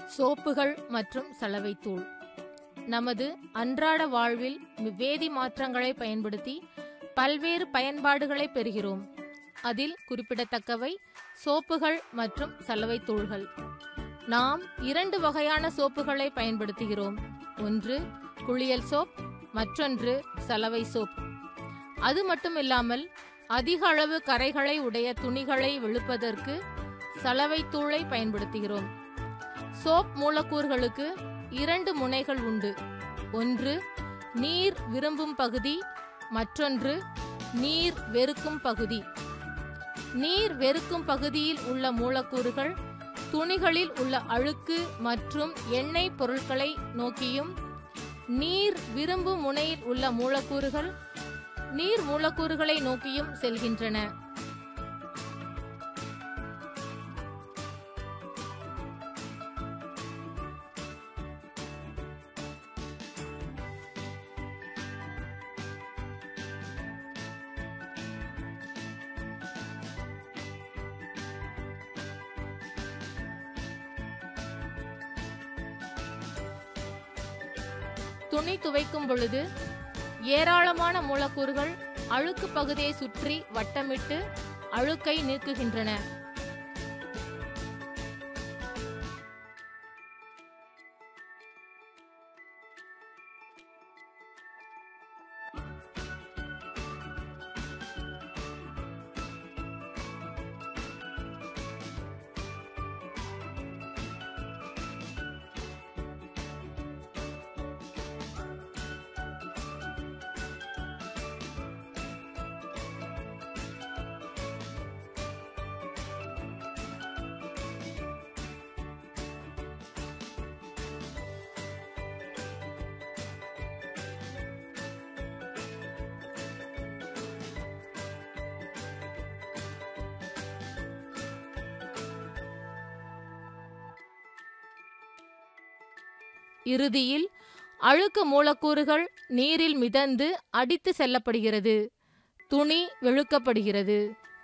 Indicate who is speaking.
Speaker 1: சோப்புகள் மற்றும் சலவைத்தூள் நமது அன்றாட வாழ்வில் வேதி மாற்றங்களை பயன்படுத்தி பல்வேறு பயன்பாடுகளை பெறுகிறோம் அதில் குறிப்பிடத்தக்கவை சோப்புகள் மற்றும் சலவைத்தூள்கள் நாம் இரண்டு வகையான சோப்புகளை பயன்படுத்துகிறோம் ஒன்று குளியல் சோப் மற்றொன்று சலவை சோப் அது மட்டுமில்லாமல் அதிக அளவு கரைகளை உடைய துணிகளை வெளுப்பதற்கு சலவை தூளை பயன்படுத்துகிறோம் சோப் மூலக்கூறுகளுக்கு இரண்டு முனைகள் உண்டு ஒன்று நீர் விரும்பும் பகுதி மற்றொன்று நீர் வெறுக்கும் பகுதி நீர் வெறுக்கும் பகுதியில் உள்ள மூலக்கூறுகள் துணிகளில் உள்ள அழுக்கு மற்றும் எண்ணெய் பொருட்களை நோக்கியும் நீர் விரும்பும் முனையில் உள்ள மூலக்கூறுகள் நீர் மூலக்கூறுகளை நோக்கியும் செல்கின்றன துணி துவைக்கும் பொழுது ஏராளமான மூலக்கூறுகள் அழுக்கு பகுதியை சுற்றி வட்டமிட்டு அழுக்கை நீக்குகின்றன இறுதியில் அழுக்கு மூலக்கூறுகள் நீரில் மிதந்து அடித்து செல்லப்படுகிறது துணி வெளுக்கப்படுகிறது